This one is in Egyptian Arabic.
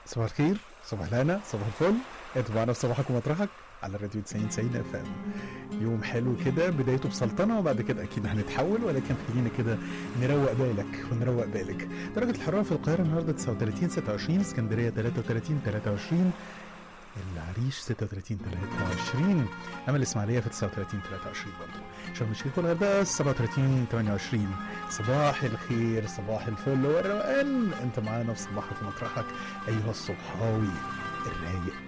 صباح الخير صباح الهنا صباح الفل انتوا معانا في صباحك ومطرحك على راديو 90 90 اف ام يوم حلو كده بدايته بسلطنه وبعد كده اكيد هنتحول ولكن خلينا كده نروق بالك ونروق بالك درجه الحراره في القاهره النهارده 39 26 اسكندريه 33 23 العريش 36 23 اما الاسماعيليه في 39 23 برضه شرم الشيخ والغردقه 37 28 صباح الخير صباح الفل والروقان انت معانا في صباحك ومطرحك ايها الصبحاوي الرايق